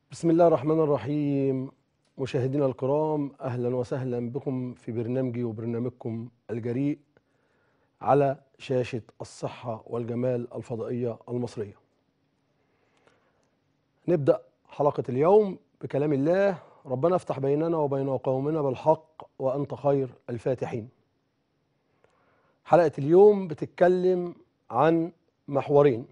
بسم الله الرحمن الرحيم مشاهدينا الكرام اهلا وسهلا بكم في برنامجي وبرنامجكم الجريء على شاشه الصحه والجمال الفضائيه المصريه. نبدا حلقه اليوم بكلام الله ربنا افتح بيننا وبين قومنا بالحق وانت خير الفاتحين. حلقه اليوم بتتكلم عن محورين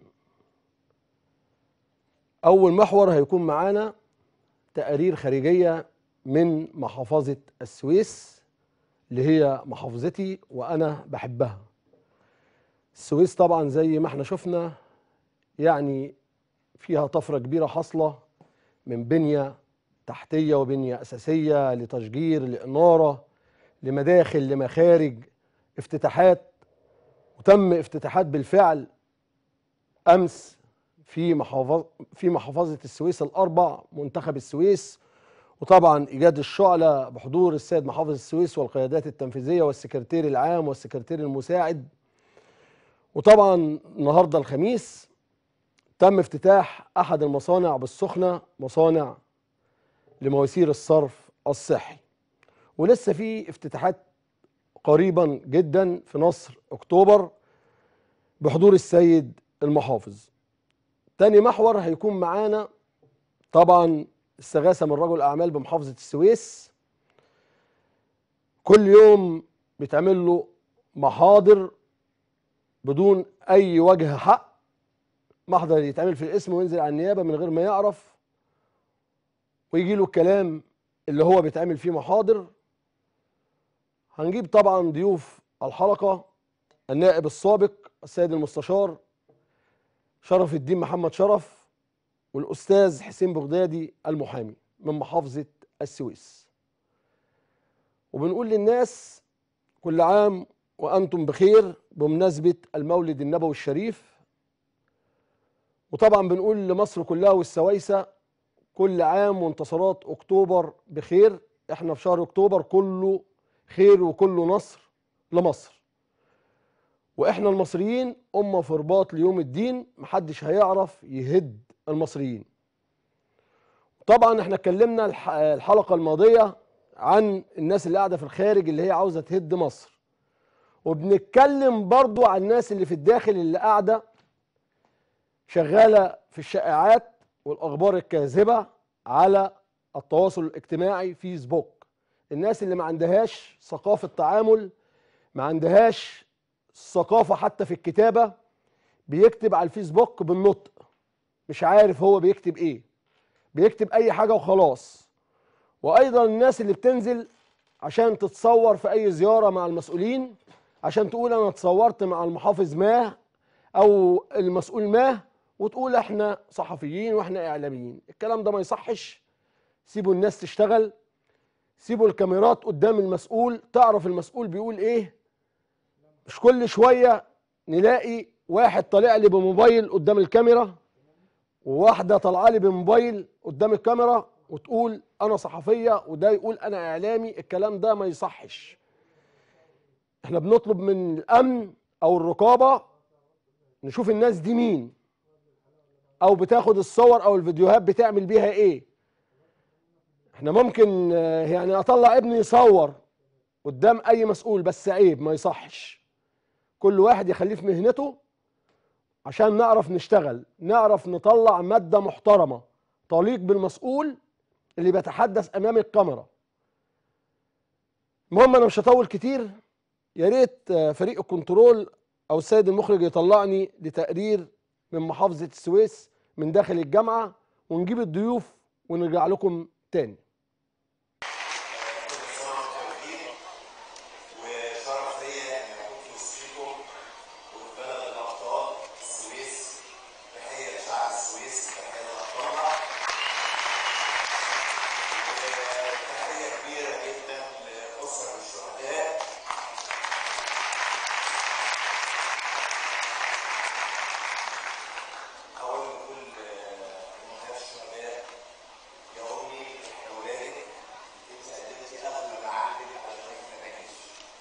أول محور هيكون معانا تقارير خارجية من محافظة السويس اللي هي محافظتي وأنا بحبها السويس طبعا زي ما احنا شفنا يعني فيها طفرة كبيرة حاصلة من بنية تحتية وبنية أساسية لتشجير لإنارة لمداخل لمخارج افتتاحات وتم افتتاحات بالفعل أمس في محافظ في محافظه السويس الاربع منتخب السويس وطبعا ايجاد الشعله بحضور السيد محافظ السويس والقيادات التنفيذيه والسكرتير العام والسكرتير المساعد وطبعا النهارده الخميس تم افتتاح احد المصانع بالسخنه مصانع لمواسير الصرف الصحي ولسه في افتتاحات قريبا جدا في نصر اكتوبر بحضور السيد المحافظ تاني محور هيكون معانا طبعا استغاثه من رجل اعمال بمحافظه السويس كل يوم بيتعمل له محاضر بدون اي وجه حق محضر يتعمل في الاسم وينزل على النيابه من غير ما يعرف ويجي له الكلام اللي هو بيتعمل فيه محاضر هنجيب طبعا ضيوف الحلقه النائب السابق السيد المستشار شرف الدين محمد شرف والاستاذ حسين بغدادي المحامي من محافظه السويس وبنقول للناس كل عام وانتم بخير بمناسبه المولد النبوي الشريف وطبعا بنقول لمصر كلها والسويسه كل عام وانتصارات اكتوبر بخير احنا في شهر اكتوبر كله خير وكله نصر لمصر واحنا المصريين امه في رباط ليوم الدين محدش هيعرف يهد المصريين طبعا احنا اتكلمنا الح- الحلقه الماضيه عن الناس اللي قاعده في الخارج اللي هي عاوزه تهد مصر وبنتكلم برضو عن الناس اللي في الداخل اللي قاعده شغاله في الشائعات والاخبار الكاذبه على التواصل الاجتماعي فيسبوك الناس اللي ما عندهاش ثقافه تعامل ما عندهاش ثقافه حتى في الكتابه بيكتب على الفيسبوك بالنطق مش عارف هو بيكتب ايه بيكتب اي حاجه وخلاص وايضا الناس اللي بتنزل عشان تتصور في اي زياره مع المسؤولين عشان تقول انا اتصورت مع المحافظ ما او المسؤول ما وتقول احنا صحفيين واحنا اعلاميين الكلام ده ما يصحش سيبوا الناس تشتغل سيبوا الكاميرات قدام المسؤول تعرف المسؤول بيقول ايه مش كل شويه نلاقي واحد طالع لي بموبايل قدام الكاميرا وواحده طالعه لي بموبايل قدام الكاميرا وتقول انا صحفيه وده يقول انا اعلامي الكلام ده ما يصحش احنا بنطلب من الامن او الرقابه نشوف الناس دي مين او بتاخد الصور او الفيديوهات بتعمل بيها ايه احنا ممكن آه، يعني اطلع ابني يصور قدام اي مسؤول بس عيب ما يصحش كل واحد يخليه في مهنته عشان نعرف نشتغل نعرف نطلع مادة محترمة تليق بالمسؤول اللي بيتحدث أمام الكاميرا المهم أنا مش هطول كتير يا ريت آه، فريق الكنترول أو السيد المخرج يطلعني لتقرير من محافظة السويس من داخل الجامعة ونجيب الضيوف ونرجع لكم تاني وشرف ليا ان اكون في وسطكم وفي بلد الابطال السويس تحيه لشعب السويس تحيه لابطالها وتحيه كبيره جدا لاسر الشهداء اول ما اقول امهات الشهداء يا امي احنا ولادك انت قدمتي اغلى ما عندك على لغايه ما نعيش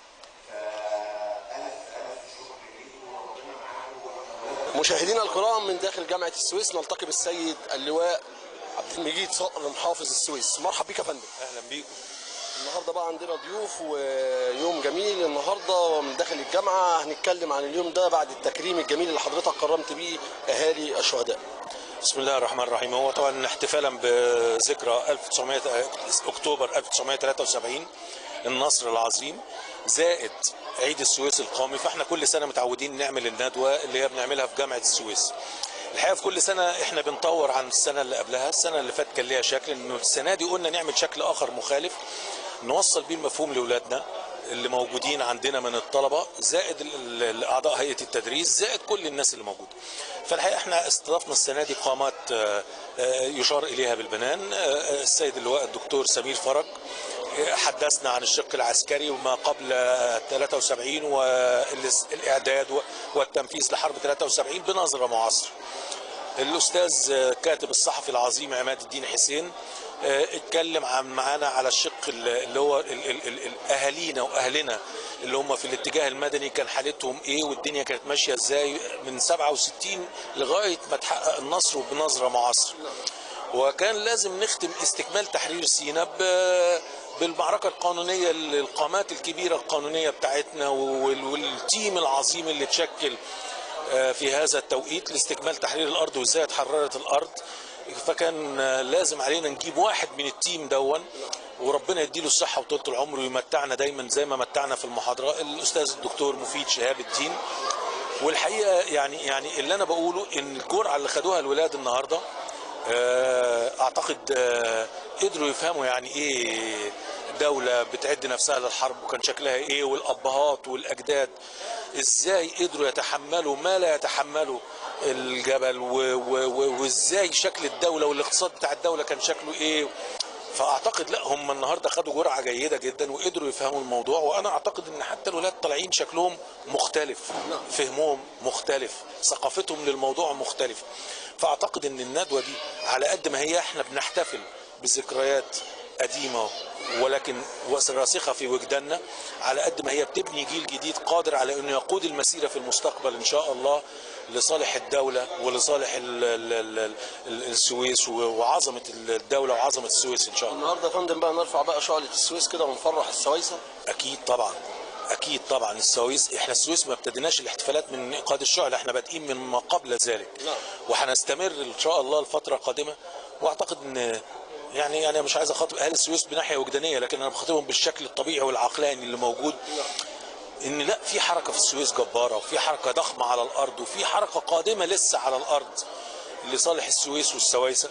فالف الف شكر ليكم وربنا معاكم واحنا ولاد مشاهدينا الكرام من داخل جامعة السويس نلتقي بالسيد اللواء عبد المجيد صقر محافظ السويس مرحب بيك يا فندم اهلا بيكم النهارده بقى عندنا ضيوف ويوم جميل النهارده من داخل الجامعه هنتكلم عن اليوم ده بعد التكريم الجميل اللي حضرتك كرمت بيه اهالي الشهداء بسم الله الرحمن الرحيم هو طبعا احتفالا بذكرى 1900 اكتوبر 1973 النصر العظيم زائد عيد السويس القومي فاحنا كل سنه متعودين نعمل الندوه اللي هي بنعملها في جامعه السويس الحقيقه في كل سنه احنا بنطور عن السنه اللي قبلها السنه اللي فاتت كان ليها شكل انه السنه دي قلنا نعمل شكل اخر مخالف نوصل بيه المفهوم لاولادنا اللي موجودين عندنا من الطلبه زائد ال- ال- اعضاء هيئه التدريس زائد كل الناس اللي موجوده فالحقيقه احنا استضفنا السنه دي قامات آه، آه، يشار اليها بالبنان آه، آه، السيد اللواء الدكتور سمير فرج آه، حدثنا عن الشق العسكري وما قبل آه، 73 والاعداد والتنفيذ لحرب 73 بنظره معاصره الاستاذ آه، كاتب الصحفي العظيم عماد الدين حسين آه، اتكلم عن معانا على الشق ال- اللي هو ال- ال- ال- ال- اهالينا واهلنا اللي هم في الاتجاه المدني كان حالتهم ايه والدنيا كانت ماشيه ازاي من 67 لغايه ما تحقق النصر وبنظره معاصره وكان لازم نختم استكمال تحرير سيناء ب- بالمعركة القانونية القامات الكبيرة القانونية بتاعتنا وال- والتيم العظيم اللي تشكل آه، في هذا التوقيت لاستكمال تحرير الارض وازاي اتحررت الارض فكان آه، لازم علينا نجيب واحد من التيم دون وربنا يديله الصحة وطولة العمر ويمتعنا دايما زي ما متعنا في المحاضرة الأستاذ الدكتور مفيد شهاب الدين والحقيقة يعني يعني اللي أنا بقوله إن الجرعة اللي خدوها الولاد النهاردة آه، أعتقد آه، قدروا يفهموا يعني إيه دولة بتعد نفسها للحرب وكان شكلها إيه والأبهات والأجداد إزاي قدروا يتحملوا ما لا يتحمله الجبل و- و- و- وإزاي شكل الدولة والاقتصاد بتاع الدولة كان شكله إيه فاعتقد لا هم النهارده خدوا جرعه جيده جدا وقدروا يفهموا الموضوع وانا اعتقد ان حتى الولاد طالعين شكلهم مختلف فهمهم مختلف ثقافتهم للموضوع مختلف فاعتقد ان الندوه دي على قد ما هي احنا بنحتفل بذكريات قديمه ولكن راسخه في وجداننا على قد ما هي بتبني جيل جديد قادر على انه يقود المسيره في المستقبل ان شاء الله لصالح الدوله ولصالح ال ال ال ال السويس وعظمه الدوله وعظمه السويس ان شاء الله النهارده يا فندم بقى نرفع بقى شعلة السويس كده ونفرح السويسة اكيد طبعا اكيد طبعا السويس احنا السويس ما ابتديناش الاحتفالات من ايقاد الشعلة احنا بادئين من ما قبل ذلك نعم. وهنستمر ان شاء الله الفتره القادمه واعتقد ان يعني انا مش عايز اخاطب اهل السويس بناحيه وجدانيه لكن انا بخاطبهم بالشكل الطبيعي والعقلاني اللي موجود ان لا في حركه في السويس جباره وفي حركه ضخمه على الارض وفي حركه قادمه لسه على الارض لصالح السويس والسويسه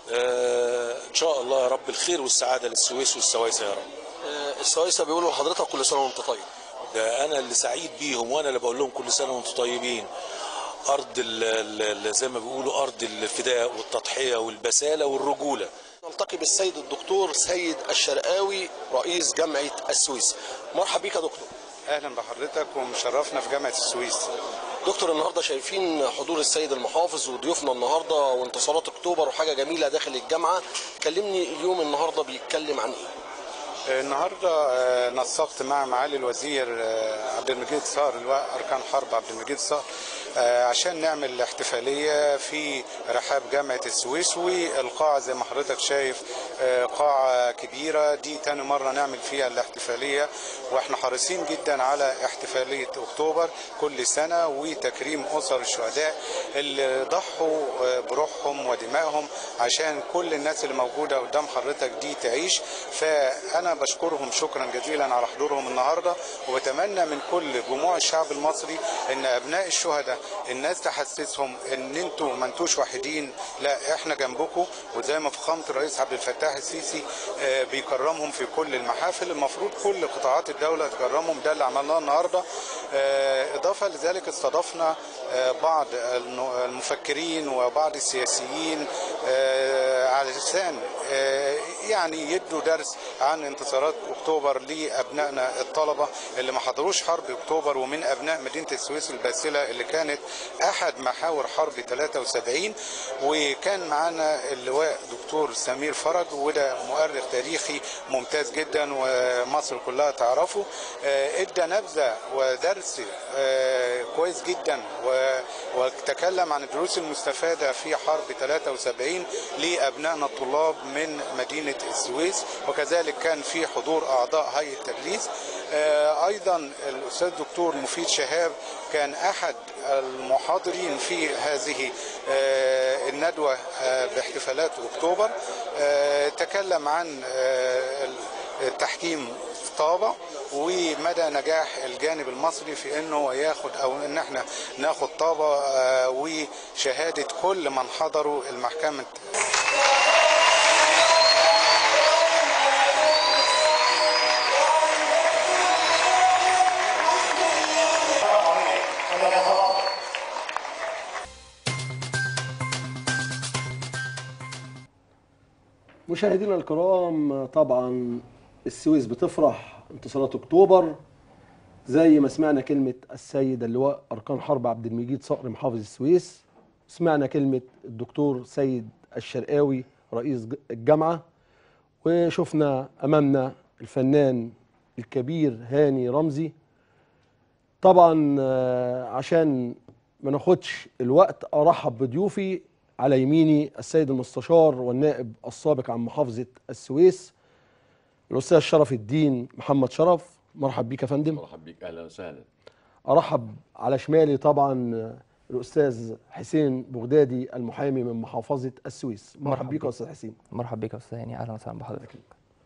آه ان شاء الله يا رب الخير والسعاده للسويس والسويسه يا رب آه، السويسة بيقولوا لحضرتك كل سنة وانت طيب ده انا اللي سعيد بيهم وانا اللي بقول لهم كل سنه وانتم طيبين ارض ال- ال- ال- زي ما بيقولوا ارض الفداء والتضحيه والبساله والرجوله نلتقي بالسيد الدكتور سيد الشرقاوي رئيس جامعة السويس مرحب بيك يا دكتور اهلا بحضرتك ومشرفنا في جامعه السويس دكتور النهارده شايفين حضور السيد المحافظ وضيوفنا النهارده وانتصارات اكتوبر وحاجه جميله داخل الجامعه كلمني اليوم النهارده بيتكلم عن ايه النهارده آه، نسقت مع معالي الوزير آه، عبد المجيد صقر لواء اركان حرب عبد المجيد صقر آه، عشان نعمل احتفاليه في رحاب جامعه السويس والقاعه زي ما حضرتك شايف آه، قاعه كبيره دي تاني مره نعمل فيها الاحتفاليه واحنا حريصين جدا على احتفاليه اكتوبر كل سنه وتكريم اسر الشهداء اللي ضحوا آه، بروحهم ودمائهم عشان كل الناس اللي موجوده قدام حضرتك دي تعيش فانا بشكرهم شكرا جزيلا على حضورهم النهارده وبتمنى من كل جموع الشعب المصري ان ابناء الشهداء الناس تحسسهم ان انتوا ما انتوش وحيدين لا احنا جنبكم وزي ما فخامه الرئيس عبد الفتاح السيسي آه، بيكرمهم في كل المحافل المفروض كل قطاعات الدوله تكرمهم ده اللي عملناه النهارده آه، اضافه لذلك استضفنا آه، بعض الن- المفكرين وبعض السياسيين آه، علشان آه، يعني يدوا درس عن انتصارات اكتوبر لابنائنا الطلبه اللي ما حضروش حرب اكتوبر ومن ابناء مدينه السويس الباسله اللي كانت كانت احد محاور حرب 73 وكان معانا اللواء دكتور سمير فرج وده مؤرخ تاريخي ممتاز جدا ومصر كلها تعرفه آه، ادى نبذه ودرس آه، كويس جدا و- وتكلم عن الدروس المستفاده في حرب 73 لابنائنا الطلاب من مدينه السويس وكذلك كان في حضور اعضاء هيئه التدريس آه، ايضا الاستاذ دكتور مفيد شهاب كان احد المحاضرين في هذه آه، الندوه آه، باحتفالات اكتوبر آه، تكلم عن آه، التحكيم في طابة ومدى نجاح الجانب المصري في انه ياخد او ان احنا ناخد طابة آه، وشهادة كل من حضروا المحكمة مشاهدينا الكرام طبعا السويس بتفرح انتصارات اكتوبر زي ما سمعنا كلمة السيد اللواء أركان حرب عبد المجيد صقر محافظ السويس سمعنا كلمة الدكتور سيد الشرقاوي رئيس ج- الجامعة وشفنا أمامنا الفنان الكبير هاني رمزي طبعا آه، عشان ما ناخدش الوقت ارحب بضيوفي على يميني السيد المستشار والنائب السابق عن محافظه السويس الاستاذ شرف الدين محمد شرف مرحب بيك يا فندم مرحبا بك اهلا وسهلا ارحب على شمالي طبعا آه، الاستاذ حسين بغدادي المحامي من محافظه السويس مرحب مرحب بيك يا بيك. استاذ حسين مرحب بك يا استاذ هاني اهلا وسهلا بحضرتك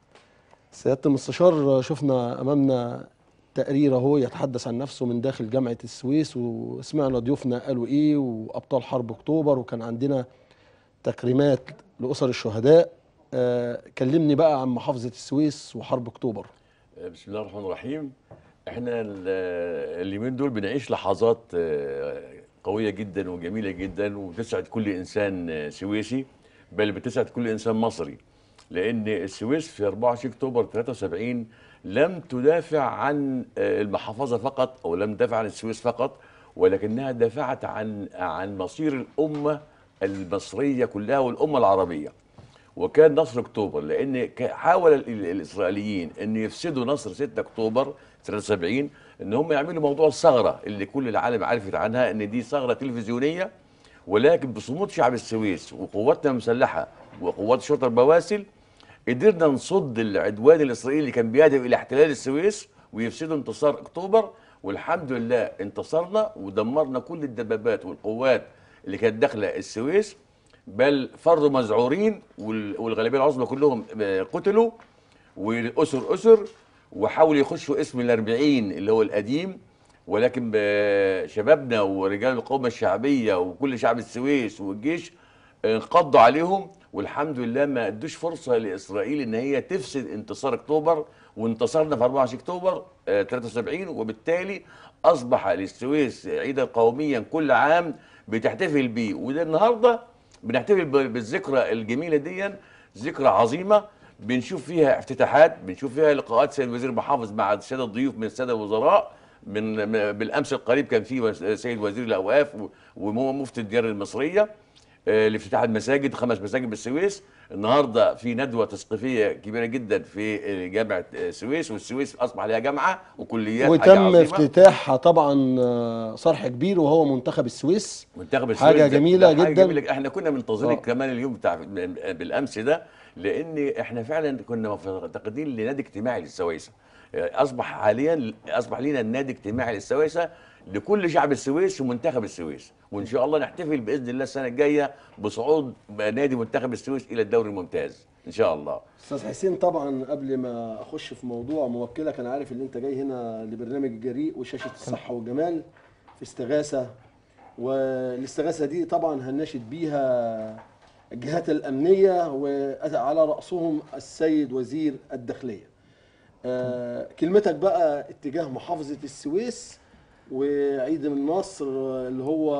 سياده المستشار شفنا امامنا تقرير اهو يتحدث عن نفسه من داخل جامعه السويس وسمعنا ضيوفنا قالوا ايه وابطال حرب اكتوبر وكان عندنا تكريمات لاسر الشهداء آه كلمني بقى عن محافظه السويس وحرب اكتوبر بسم الله الرحمن الرحيم احنا ال- اليومين دول بنعيش لحظات آه، قويه جدا وجميله جدا وتسعد كل انسان آه، سويسي بل بتسعد كل انسان مصري لان السويس في 24 اكتوبر 73 لم تدافع عن آه، المحافظه فقط او لم تدافع عن السويس فقط ولكنها دافعت عن عن مصير الامه المصريه كلها والامه العربيه وكان نصر اكتوبر لان ك- حاول ال- ال- الاسرائيليين ان يفسدوا نصر 6 اكتوبر 73 ان هم يعملوا موضوع الثغره اللي كل العالم عرفت عنها ان دي ثغره تلفزيونيه ولكن بصمود شعب السويس وقواتنا المسلحه وقوات الشرطه البواسل قدرنا نصد العدوان الاسرائيلي اللي كان بيهدف الى احتلال السويس ويفسدوا انتصار اكتوبر والحمد لله انتصرنا ودمرنا كل الدبابات والقوات اللي كانت داخله السويس بل فروا مذعورين وال- والغالبيه العظمى كلهم آه، قتلوا والاسر اسر وحاولوا يخشوا اسم الأربعين اللي هو القديم ولكن ب- شبابنا ورجال القومة الشعبية وكل شعب السويس والجيش انقضوا عليهم والحمد لله ما ادوش فرصة لإسرائيل إن هي تفسد انتصار أكتوبر وانتصرنا في 24 أكتوبر آه، 73 وبالتالي أصبح للسويس عيدا قوميا كل عام بتحتفل بيه وده النهارده بنحتفل ب- بالذكرى الجميلة دي ذكرى عظيمة بنشوف فيها افتتاحات بنشوف فيها لقاءات سيد وزير محافظ مع الساده الضيوف من الساده الوزراء من م- بالامس القريب كان في وز- سيد وزير الاوقاف و- ومفتي الديار المصريه آه، لافتتاح المساجد خمس مساجد بالسويس النهارده في ندوه تثقيفيه كبيره جدا في آه، جامعه آه، السويس والسويس اصبح لها جامعه وكليات حاجة وتم عظيمة. افتتاح طبعا آه، صرح كبير وهو منتخب السويس منتخب حاجة السويس ده- جميلة ده حاجة جداً. جميلة. احنا كنا منتظرين آه. كمان اليوم بتاع بالامس ده لان احنا فعلا كنا مفتقدين لنادي اجتماعي للسويسه اصبح حاليا اصبح لنا النادي اجتماعي للسويسه لكل شعب السويس ومنتخب السويس وان شاء الله نحتفل باذن الله السنه الجايه بصعود نادي منتخب السويس الى الدوري الممتاز ان شاء الله استاذ حسين طبعا قبل ما اخش في موضوع موكلك انا عارف ان انت جاي هنا لبرنامج الجريء وشاشه الصحه والجمال في استغاثه والاستغاثه دي طبعا هنناشد بيها الجهات الامنيه وعلى راسهم السيد وزير الداخليه. آه كلمتك بقى اتجاه محافظه السويس وعيد النصر اللي هو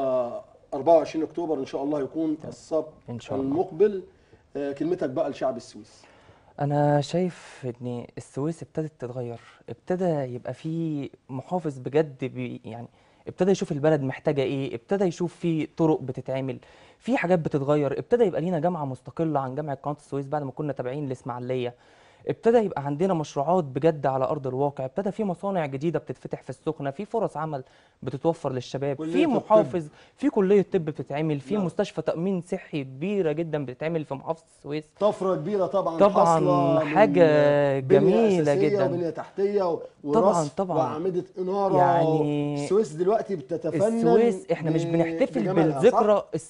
24 اكتوبر ان شاء الله يكون السبت إن شاء الله. المقبل آه كلمتك بقى لشعب السويس. انا شايف ان السويس ابتدت تتغير ابتدى يبقى في محافظ بجد بي يعني ابتدى يشوف البلد محتاجه ايه ابتدى يشوف في طرق بتتعمل في حاجات بتتغير ابتدى يبقى لينا جامعه مستقله عن جامعه قناه السويس بعد ما كنا تابعين الاسماعيليه ابتدى يبقى عندنا مشروعات بجد على ارض الواقع ابتدى في مصانع جديده بتتفتح في السخنه في فرص عمل بتتوفر للشباب كلية في الطب. محافظ في كليه طب بتتعمل في نعم. مستشفى تامين صحي كبيره جدا بتتعمل في محافظه السويس طفره كبيره طبعا طبعاً حاصلة من حاجة بنية جميلة أساسية جداً. وبنيه تحتيه و- طبعاً، ورصف طبعاً. واعمده اناره يعني السويس دلوقتي بتتفنن السويس احنا مش ب- بنحتفل بجمالها، صح؟ بالذكرى ال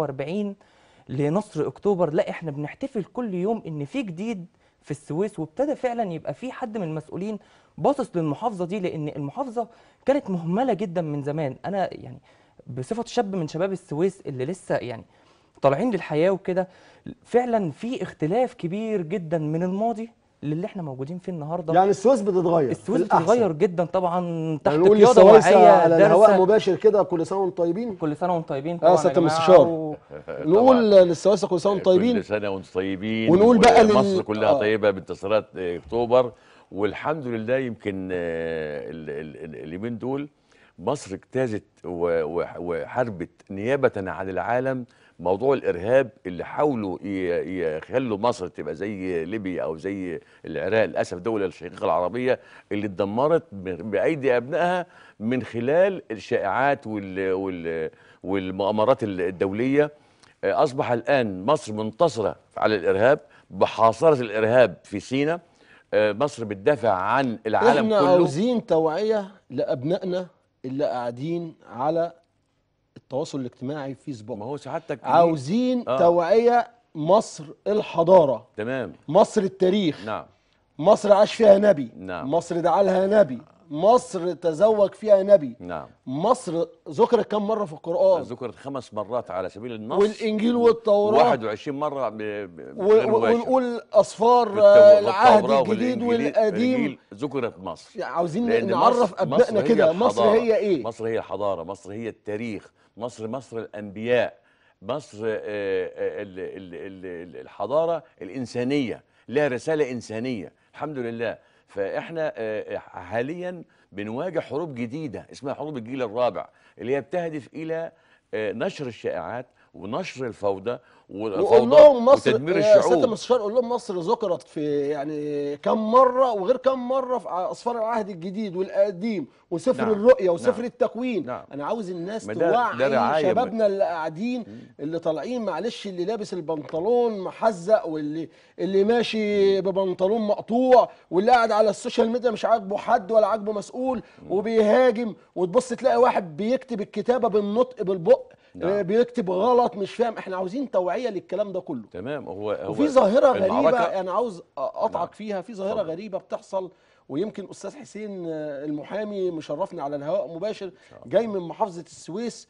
47 لنصر اكتوبر لا احنا بنحتفل كل يوم ان في جديد في السويس وابتدى فعلا يبقى في حد من المسؤولين باصص للمحافظه دي لان المحافظه كانت مهمله جدا من زمان انا يعني بصفه شاب من شباب السويس اللي لسه يعني طالعين للحياه وكده فعلا في اختلاف كبير جدا من الماضي للي احنا موجودين فيه النهارده يعني السويس بتتغير السويس في الأحسن. بتتغير جدا طبعا تحت هنقول قياده للسويسة واعيه على الهواء دارسة. مباشر كده كل سنه وانتم طيبين كل سنه وانتم طيبين آه، طبعا سيادة يا جماعة المستشار. و... نقول للسويسه كل سنه وانتم طيبين كل سنه وانتم طيبين ونقول بقى لل- مصر كلها آه. طيبه بانتصارات آه، اكتوبر والحمد لله يمكن آه، ال- ال- ال- اليومين دول مصر اجتازت و- و- وحاربت نيابه عن العالم موضوع الارهاب اللي حاولوا ي- يخلوا مصر تبقى زي ليبيا او زي العراق للاسف الدوله الشقيقه العربيه اللي اتدمرت ب- بايدي ابنائها من خلال الشائعات وال وال والمؤامرات الدوليه آه، اصبح الان مصر منتصره على الارهاب بحاصره الارهاب في سيناء آه، مصر بتدافع عن العالم احنا كله عاوزين توعيه لابنائنا اللي قاعدين على التواصل الاجتماعي في فيسبوك ما هو سعادتك دي- عاوزين آه. توعيه مصر الحضاره تمام مصر التاريخ نعم مصر عاش فيها نبي نعم. مصر دعا لها نبي مصر تزوج فيها نبي نعم مصر ذكرت كم مره في القران ذكرت خمس مرات على سبيل النص والانجيل والتوراه 21 مره ب- ب- و- بغير و- مباشر. ونقول اسفار بالتو- آه، العهد والتوراة الجديد والإنجيل- والقديم والإنجيل ذكرت مصر يعني عاوزين لأن نعرف مصر- ابنائنا مصر هي كده مصر الحضارة. هي ايه مصر هي الحضاره مصر هي التاريخ مصر مصر الانبياء مصر آه، آه، ال- ال- ال- الحضاره الانسانيه لها رساله انسانيه الحمد لله فاحنا آه، حاليا بنواجه حروب جديده اسمها حروب الجيل الرابع اللي هي بتهدف الى آه، نشر الشائعات ونشر الفوضى وقول والفوضى لهم مصر وتدمير يا سياده الشعوب المستشار قول لهم مصر ذكرت في يعني كم مره وغير كم مره في اسفار العهد الجديد والقديم وسفر نعم. الرؤيا وسفر نعم. التكوين نعم. انا عاوز الناس ما ده- ده توعي رعاية شبابنا اللي قاعدين اللي طالعين معلش اللي لابس البنطلون محزق واللي اللي ماشي ببنطلون مقطوع واللي قاعد على السوشيال ميديا مش عاجبه حد ولا عاجبه مسؤول وبيهاجم وتبص تلاقي واحد بيكتب الكتابه بالنطق بالبق نعم. آه، بيكتب غلط مش فاهم احنا عاوزين توعيه للكلام ده كله تمام هو هو وفي ظاهره غريبه المعركة- انا عاوز اقطعك نعم. فيها في ظاهره اتفضل. غريبه بتحصل ويمكن استاذ حسين آه، المحامي مشرفني على الهواء مباشر جاي من محافظه السويس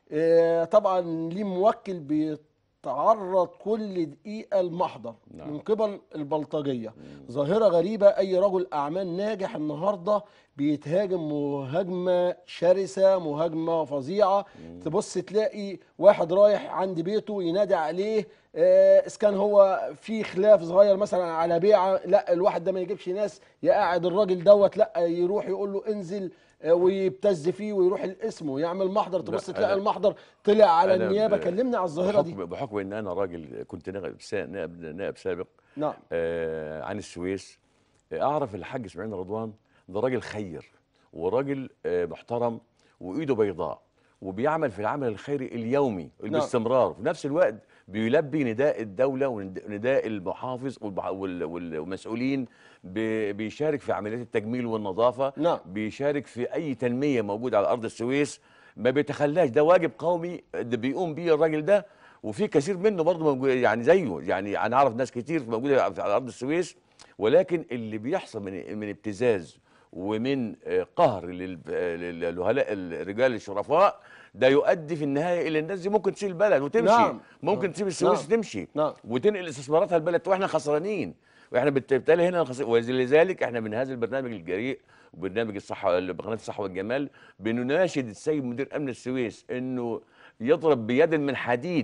آه، طبعا ليه موكل بيتعرض كل دقيقه المحضر نعم. من قبل البلطجيه ظاهره غريبه اي رجل اعمال ناجح النهارده بيتهاجم مهاجمه شرسه مهاجمه فظيعه تبص تلاقي واحد رايح عند بيته ينادي عليه آه، اذا كان هو في خلاف صغير مثلا على بيعه لا الواحد ده ما يجيبش ناس يقعد الراجل دوت لا يروح يقول له انزل آه، ويبتز فيه ويروح القسم ويعمل محضر تبص لا، تلاقي أنا- المحضر طلع على أنا النيابه ب- كلمني على الظاهره دي بحكم, بحكم ان انا راجل كنت نائب سا- نائب نائب سابق نعم آه عن السويس آه، اعرف الحاج اسماعيل رضوان ده راجل خير وراجل آه محترم وايده بيضاء وبيعمل في العمل الخيري اليومي باستمرار وفي نفس الوقت بيلبي نداء الدوله ونداء المحافظ والبح- وال- وال- والمسؤولين ب- بيشارك في عمليات التجميل والنظافه نعم. بيشارك في اي تنميه موجوده على ارض السويس ما بيتخلاش ده واجب قومي ده بيقوم بيه الراجل ده وفي كثير منه برضه موجود يعني زيه يعني انا اعرف ناس كتير موجوده على ارض السويس ولكن اللي بيحصل من من ابتزاز ومن آه، قهر لل- آه، للهلاء الرجال الشرفاء ده يؤدي في النهايه الى الناس دي ممكن تسيب البلد وتمشي نعم. ممكن تسيب السويس نعم. تمشي نعم. وتنقل استثماراتها البلد واحنا خسرانين واحنا بالتالي هنا خسر... ولذلك احنا من هذا البرنامج الجريء وبرنامج الصحه بقناه الصحه والجمال بنناشد السيد مدير امن السويس انه يضرب بيد من حديد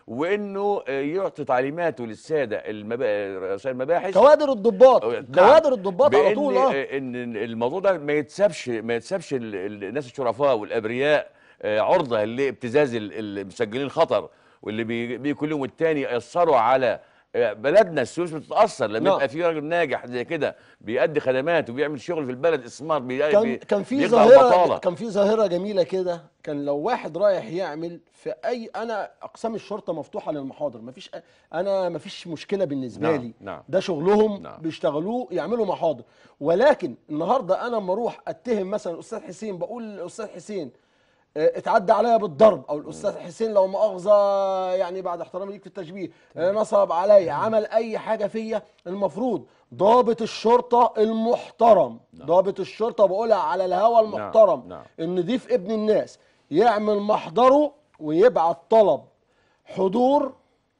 وانه آه، يعطي تعليماته للساده المبا... رؤساء المباحث كوادر الضباط نعم. كوادر الضباط على بان طول اه ان الموضوع ده ما يتسابش ما يتسابش ال- ال- الناس الشرفاء والابرياء آه، عرضه لابتزاز ال- المسجلين الخطر واللي بي- بيكون لهم التاني ياثروا على آه، بلدنا السويس بتتاثر لما نعم. يبقى في راجل ناجح زي كده بيأدي خدمات وبيعمل شغل في البلد استثمار بي... كان بي- كان في بيقضي على ظاهره البطالة. كان في ظاهره جميله كده كان لو واحد رايح يعمل في اي انا اقسام الشرطه مفتوحه للمحاضر مفيش أ- انا مفيش مشكله بالنسبه نعم، لي نعم. ده شغلهم نعم. بيشتغلوه يعملوا محاضر ولكن النهارده انا لما اروح اتهم مثلا الاستاذ حسين بقول للاستاذ حسين آه، اتعدى عليا بالضرب او الاستاذ حسين لو مؤاخذه يعني بعد احترامي ليك في التشبيه آه، نصب عليا عمل اي حاجه فيا المفروض ضابط الشرطه المحترم ضابط الشرطه بقولها على الهوى المحترم نعم. النضيف ابن الناس يعمل محضره ويبعت طلب حضور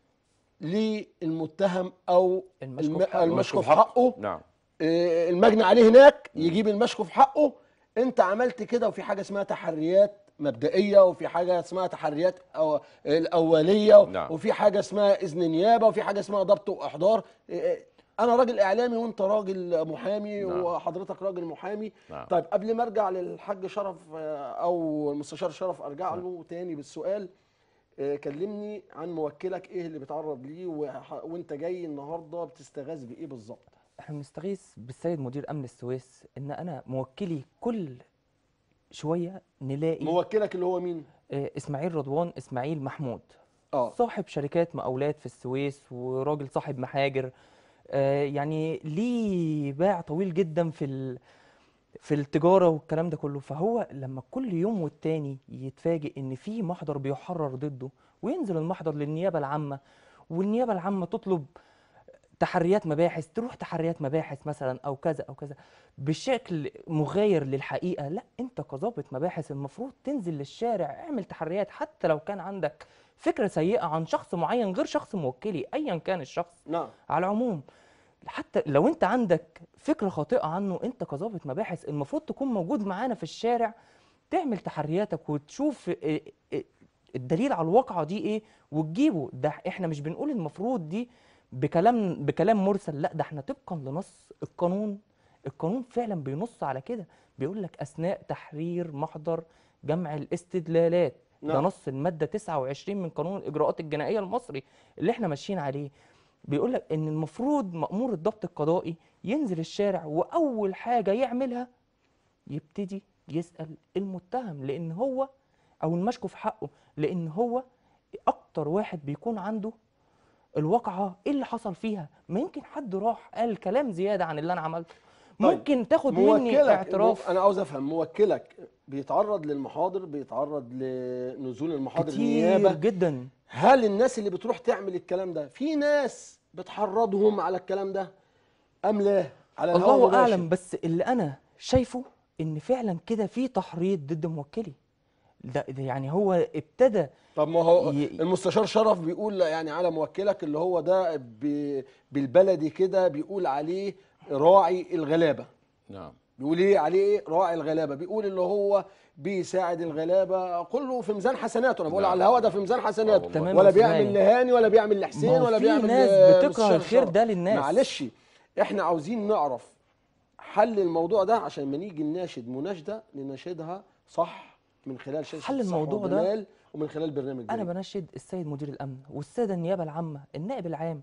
للمتهم او المشكوك الم- حقه. المشكوك حقه نعم آه، المجني عليه هناك يجيب المشكو في حقه انت عملت كده وفي حاجه اسمها تحريات مبدئيه وفي حاجه اسمها تحريات أو الاوليه نعم. وفي حاجه اسمها اذن نيابه وفي حاجه اسمها ضبط واحضار آه، انا راجل اعلامي وانت راجل محامي نعم. وحضرتك راجل محامي نعم. طيب قبل ما ارجع للحاج شرف آه، او المستشار شرف ارجع له تاني بالسؤال آه، كلمني عن موكلك ايه اللي بيتعرض ليه وح- وانت جاي النهارده بتستغاث بايه بالظبط احنا بنستغيث بالسيد مدير امن السويس ان انا موكلي كل شويه نلاقي موكلك اللي هو مين آه، اسماعيل رضوان اسماعيل محمود اه صاحب شركات مقاولات في السويس وراجل صاحب محاجر آه، يعني ليه باع طويل جدا في ال... في التجارة والكلام ده كله فهو لما كل يوم والتاني يتفاجئ ان في محضر بيحرر ضده وينزل المحضر للنيابة العامة والنيابة العامة تطلب تحريات مباحث تروح تحريات مباحث مثلا او كذا او كذا بشكل مغاير للحقيقة لا انت كظابط مباحث المفروض تنزل للشارع اعمل تحريات حتى لو كان عندك فكرة سيئة عن شخص معين غير شخص موكلي ايا كان الشخص نعم على العموم حتى لو انت عندك فكره خاطئه عنه انت كظابط مباحث المفروض تكون موجود معانا في الشارع تعمل تحرياتك وتشوف اه- اه- الدليل على الواقعه دي ايه وتجيبه ده احنا مش بنقول المفروض دي بكلام بكلام مرسل لا ده احنا طبقا لنص القانون القانون فعلا بينص على كده بيقول لك اثناء تحرير محضر جمع الاستدلالات ده نعم. نص الماده 29 من قانون الاجراءات الجنائيه المصري اللي احنا ماشيين عليه بيقول لك ان المفروض مأمور الضبط القضائي ينزل الشارع واول حاجه يعملها يبتدي يسأل المتهم لان هو او المشكو في حقه لان هو اكتر واحد بيكون عنده الواقعه ايه اللي حصل فيها ما يمكن حد راح قال كلام زياده عن اللي انا عملته طيب، ممكن تاخد مني موكلك اعتراف انا عاوز افهم موكلك بيتعرض للمحاضر بيتعرض لنزول المحاضر كتير النيابه جدا هل الناس اللي بتروح تعمل الكلام ده في ناس بتحرضهم على الكلام ده ام لا على الهواء الله مباشر؟ اعلم بس اللي انا شايفه ان فعلا كده في تحريض ضد موكلي ده ده يعني هو ابتدى طب ما هو ي- المستشار شرف بيقول يعني على موكلك اللي هو ده ب- بالبلدي كده بيقول عليه راعي الغلابه نعم بيقول ايه عليه ايه راعي الغلابه بيقول اللي هو بيساعد الغلابه كله في ميزان حسناته انا بقول نعم. على الهوا ده في ميزان حسناته تمام ولا يا أستاذ بيعمل هاني. لهاني ولا بيعمل لحسين ما هو ولا في بيعمل ناس ل- بتكره مستشار الخير شرف. ده للناس. معلش احنا عاوزين نعرف حل الموضوع ده عشان ما نيجي نناشد مناشده نناشدها صح من خلال شاشه حل الصح الموضوع ده والجمال ومن خلال برنامج انا جديد. بناشد السيد مدير الامن والساده النيابه العامه النائب العام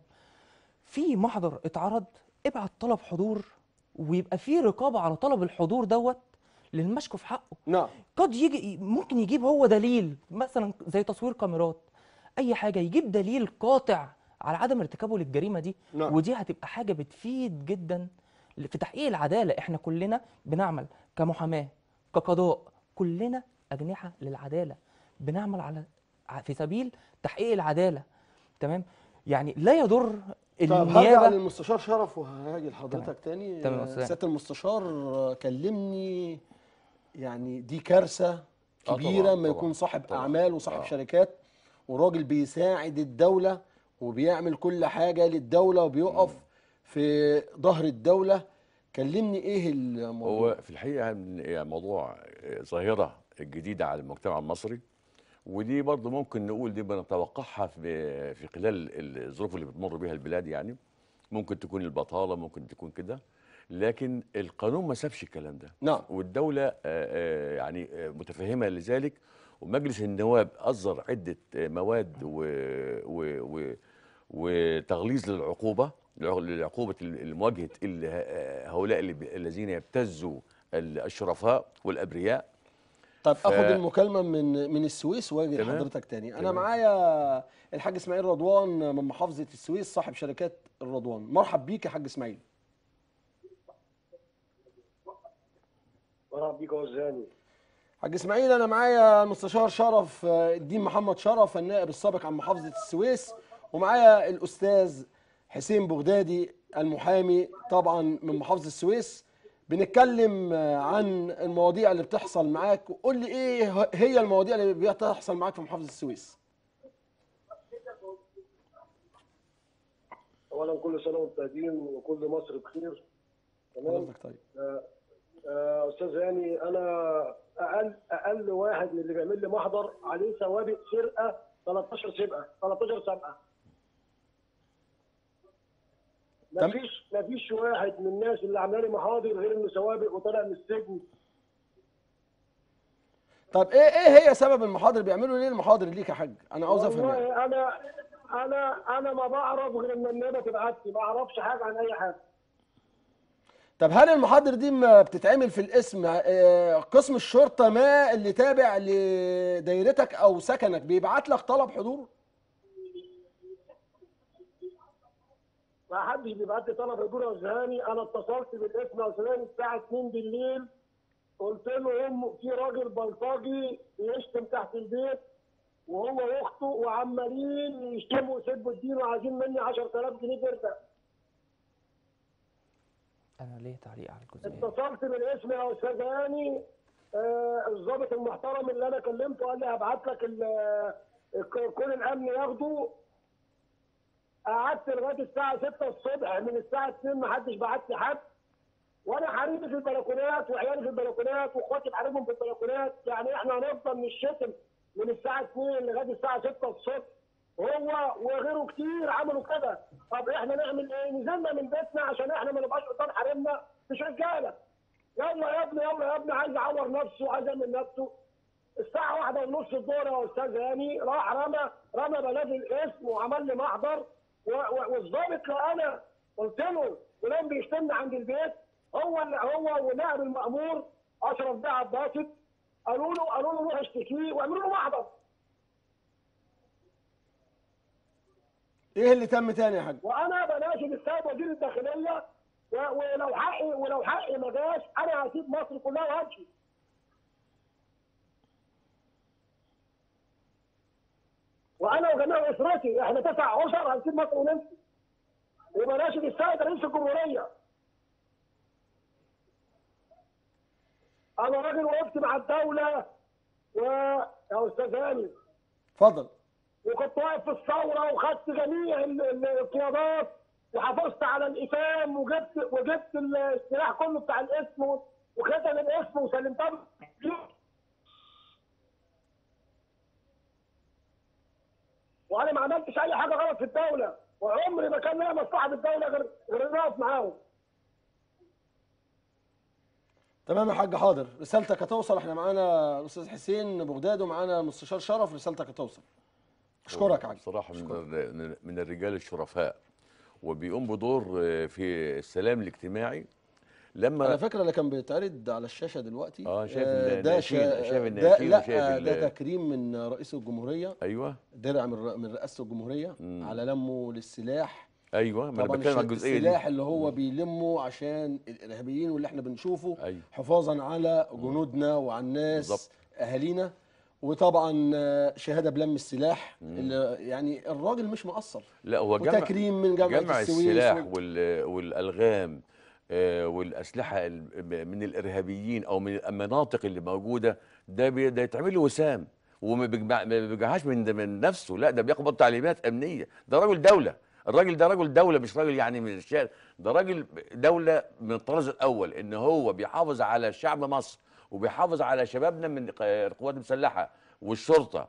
في محضر اتعرض ابعت طلب حضور ويبقى في رقابه على طلب الحضور دوت للمشكو في حقه نعم قد يجي ممكن يجيب هو دليل مثلا زي تصوير كاميرات اي حاجه يجيب دليل قاطع على عدم ارتكابه للجريمه دي نعم. ودي هتبقى حاجه بتفيد جدا في تحقيق العداله احنا كلنا بنعمل كمحاماه كقضاء كلنا اجنحه للعداله بنعمل على ع- في سبيل تحقيق العداله تمام يعني لا يضر طب هرجع النيابه للمستشار شرف وهاجي لحضرتك تاني تمام يا آه، أستاذ. سياده المستشار آه، كلمني يعني دي كارثه آه، كبيره طبعاً، ما طبعاً، يكون صاحب طبعاً. اعمال وصاحب آه. شركات وراجل بيساعد الدوله وبيعمل كل حاجه للدوله وبيقف في ظهر الدوله كلمني ايه الموضوع هو في الحقيقه من- يعني موضوع ظاهره جديده على المجتمع المصري ودي برضه ممكن نقول دي بنتوقعها في في خلال الظروف اللي بتمر بها البلاد يعني ممكن تكون البطاله ممكن تكون كده لكن القانون ما سابش الكلام ده نعم والدوله آه، آه، يعني آه، متفهمه لذلك ومجلس النواب اصدر عده آه، مواد و و و وتغليظ للعقوبه للع- لعقوبه لمواجهه ال- آه، هؤلاء اللي بي- الذين يبتزوا ال- الشرفاء والابرياء طب ف- اخد المكالمه من من السويس واجي تمام. لحضرتك تاني انا تمام. معايا معايا الحاج اسماعيل رضوان من محافظه السويس صاحب شركات الرضوان مرحب بيك يا حاج اسماعيل مرحبا بيك يا وزاني حاج اسماعيل انا معايا المستشار شرف آه، الدين محمد شرف النائب السابق عن محافظه السويس ومعايا الاستاذ حسين بغدادي المحامي طبعا من محافظه السويس بنتكلم آه، عن المواضيع اللي بتحصل معاك وقول لي ايه هي المواضيع اللي بتحصل معاك في محافظه السويس اولا كل سنه وانتم طيبين وكل مصر بخير تمام حضرتك طيب آه، استاذ هاني انا اقل اقل واحد من اللي بيعمل لي محضر عليه سوابق سرقه 13 سرقه 13 سرقه تم- مفيش مفيش واحد من الناس اللي عامله لي محاضر غير انه سوابق وطالع من السجن طب ايه ايه هي سبب المحاضر بيعملوا ليه المحاضر ليك يا حاج انا عاوز افهم يعني. والله انا انا انا ما بعرف غير ان النيابه تبعت لي ما اعرفش حاجه عن اي حاجه طب هل المحاضر دي ما بتتعمل في الاسم آه، قسم الشرطه ما اللي تابع لدايرتك او سكنك بيبعت لك طلب حضور ما حدش بيبعت لي طلب حضور يا وزهاني انا اتصلت بالاسم يا وزهاني الساعه 2 بالليل قلت لهم في راجل بلطجي بيشتم تحت البيت وهو واخته وعمالين يشتموا ويسبوا الدين وعايزين مني 10000 جنيه برده انا ليه تعليق على الجزئيه دي؟ اتصلت بالاسم يا استاذ هاني آه الضابط المحترم اللي انا كلمته قال لي هبعت لك ال- ال- كل الامن ياخده قعدت لغايه الساعه 6 الصبح من الساعه 2 ما حدش بعت لي حد وانا حريمي في البلكونات وعيالي في البلكونات واخواتي بحاربهم في البلكونات يعني احنا هنفضل نشتم من الساعه 2 لغايه الساعه 6 الصبح هو وغيره كتير عملوا كده طب احنا نعمل ايه؟ نزلنا من بيتنا عشان احنا ما نبقاش قدام حريمنا مش رجاله يلا يا ابني يلا يا ابني عايز يعور نفسه عايز يعمل نفسه الساعة واحدة ونص الظهر يا أستاذ هاني راح رمى رمى بلاد الاسم وعمل لي محضر و- و- والظابط لقانا قلت له فلان بيشتمني عند البيت هو اللي هو ونائب المأمور أشرف بيه عباسط قالوا له قالوا له روح اشتكيه واعملوا له محضر ايه اللي تم تاني يا حاج وانا بناشد السيد وزير الداخليه و- ولو حقي ولو حقي ما جاش انا هسيب مصر كلها وهمشي وانا وجميع اسرتي احنا تسع اسر هنسيب مصر ونمشي وبناشد السيد رئيس الجمهوريه انا راجل وقفت مع الدوله و يا استاذ هاني اتفضل وكنت واقف في الثوره وخدت جميع ال- ال- القيادات وحافظت على الاسام وجبت وجبت السلاح كله بتاع الاسم وختم الاسم وسلمتها وانا ما عملتش اي حاجه غلط في الدوله وعمري ما كان ليا مصلحه بالدوله غير غير اني اقف معاهم تمام يا حاج حاضر رسالتك هتوصل احنا معانا الاستاذ حسين بغداد ومعانا المستشار شرف رسالتك هتوصل اشكرك يا حاج بصراحه من الر- من الرجال الشرفاء وبيقوم بدور آه، في السلام الاجتماعي على لما فكره اللي كان بيتعرض على الشاشه دلوقتي آه، شايف آه، ده الناشين- شا- شايف ده الناشين لا وشايف آه، ال- ده تكريم من رئيس الجمهوريه ايوه درع من ر- من رئاسه الجمهوريه مم. على لمه للسلاح ايوه ما انا طبعا بتكلم على الش- الجزئيه السلاح دي اللي هو بيلمه عشان الارهابيين واللي احنا بنشوفه ايوه حفاظا على جنودنا وعلى الناس بالظبط. اهالينا وطبعا آه، شهاده بلم السلاح مم. اللي يعني الراجل مش مقصر لا هو جمع وتكريم من جامعه جمع السويس السلاح و- وال- والالغام آه، والاسلحه ال- من الارهابيين او من المناطق اللي موجوده ده بي- ده يتعمل له وسام وما بيجمع- ما بيجمعهاش من من نفسه لا ده بياخد تعليمات امنيه ده راجل دوله الراجل ده راجل دوله مش راجل يعني من الشارع ده راجل دوله من الطراز الاول ان هو بيحافظ على شعب مصر وبيحافظ على شبابنا من الق- القوات المسلحه والشرطه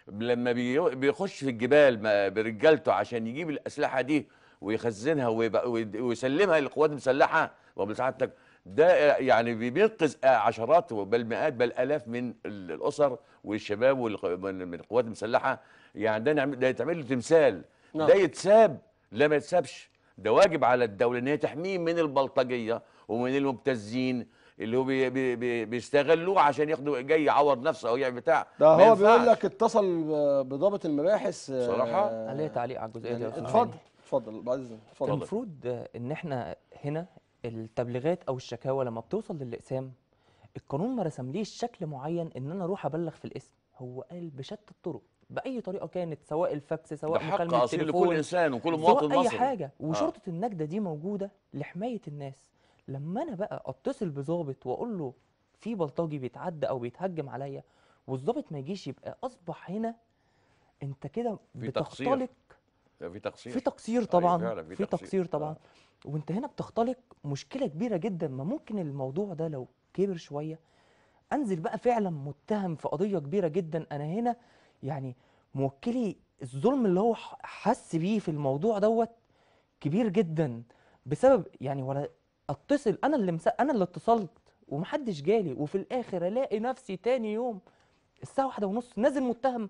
لما بي- بيخش في الجبال ما- برجالته عشان يجيب الاسلحه دي ويخزنها ويبقى- ويد- ويسلمها للقوات المسلحه وبسعادتك ده يعني بينقذ عشرات بل مئات بل الاف من ال- الاسر والشباب والق- من من القوات المسلحه يعني ده نعمل ده يتعمل له تمثال نعم. ده يتساب لا ما يتسابش ده واجب على الدوله ان هي تحميه من البلطجيه ومن المبتزين اللي هو بي بي بي بيستغلوه عشان ياخدوا جاي يعور نفسه او يعمل بتاع ده ما هو بيقول ينفعش. لك اتصل ب- بضابط المباحث آه، بصراحة؟ عليه تعليق على الجزئيه دي يعني يا أستاذ اتفضل هاني. اتفضل بعد اذنك اتفضل المفروض آه، ان احنا هنا التبليغات او الشكاوى لما بتوصل للاقسام القانون ما رسمليش شكل معين ان انا اروح ابلغ في الاسم هو قال بشتى الطرق باي طريقه كانت سواء الفاكس ده سواء حق مكالمه اصيل تليفون لكل انسان وكل سواء مواطن اي مصري حاجه وشرطه النجده دي موجوده لحمايه الناس لما انا بقى اتصل بظابط واقول له في بلطجي بيتعدى او بيتهجم عليا والظابط ما يجيش يبقى اصبح هنا انت كده في تقصير. بتختلق ده في تقصير في تقصير طبعا فعلا في في تقصير. تقصير طبعا آه. وانت هنا بتختلق مشكله كبيره جدا ما ممكن الموضوع ده لو كبر شويه انزل بقى فعلا متهم في قضيه كبيره جدا انا هنا يعني موكلي الظلم اللي هو ح- حس بيه في الموضوع دوت كبير جدا بسبب يعني ولا اتصل انا اللي مس... انا اللي اتصلت ومحدش جالي وفي الاخر الاقي نفسي تاني يوم الساعه واحدة ونص نازل متهم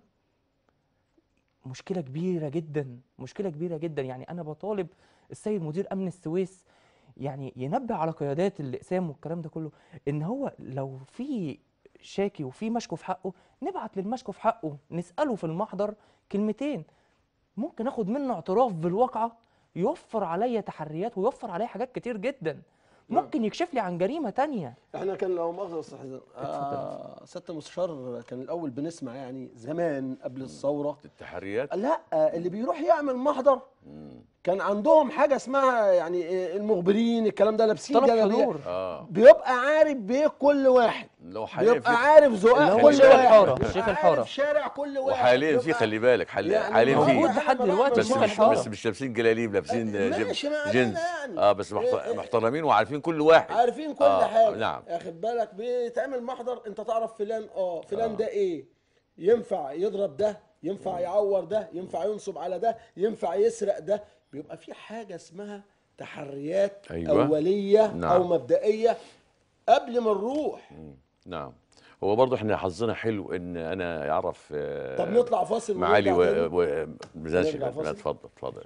مشكله كبيره جدا مشكله كبيره جدا يعني انا بطالب السيد مدير امن السويس يعني ينبه على قيادات الاقسام والكلام ده كله ان هو لو في شاكي وفي مشكو في حقه نبعت للمشكو في حقه نساله في المحضر كلمتين ممكن اخد منه اعتراف بالواقعه يوفر عليا تحريات ويوفر عليا حاجات كتير جدا نعم. ممكن يكشف لي عن جريمه تانية احنا كان لو مؤاخذه يا استاذ حسين آه سياده المستشار كان الاول بنسمع يعني زمان قبل الثوره التحريات لا اللي بيروح يعمل محضر كان عندهم حاجه اسمها يعني إيه المخبرين الكلام ده لابسين طلب جلابيه حضور اه بيبقى عارف بيه كل واحد لو حاليا بيبقى في عارف ذوق اللي هو كل شيخ واحد الحارة، بيبقى شيخ عارف الحارة. شارع كل واحد وحاليا في بيبقى- خلي بالك حاليا يعني حاليا موجود في إحنا لحد لما دلوقتي بعمل بس شيخ مش الحارة. بس مش لابسين جلاليب لابسين ماشي، جيب- ما علينا جينز يعني. اه بس محت- إيه، إيه. محترمين وعارفين كل واحد عارفين كل آه، حاجه نعم. اخد بالك بيتعمل محضر انت تعرف فلان اه فلان آه. ده ايه ينفع يضرب ده ينفع يعور ده ينفع ينصب على ده ينفع يسرق ده بيبقى في حاجه اسمها تحريات أيوة. اوليه نعم. او مبدئيه قبل ما نروح نعم هو برضه احنا حظنا حلو ان انا اعرف آه، طب نطلع فاصل معالي و... ونرجع تاني. و... مزاج نرجع فاصل؟ اتفضل اتفضل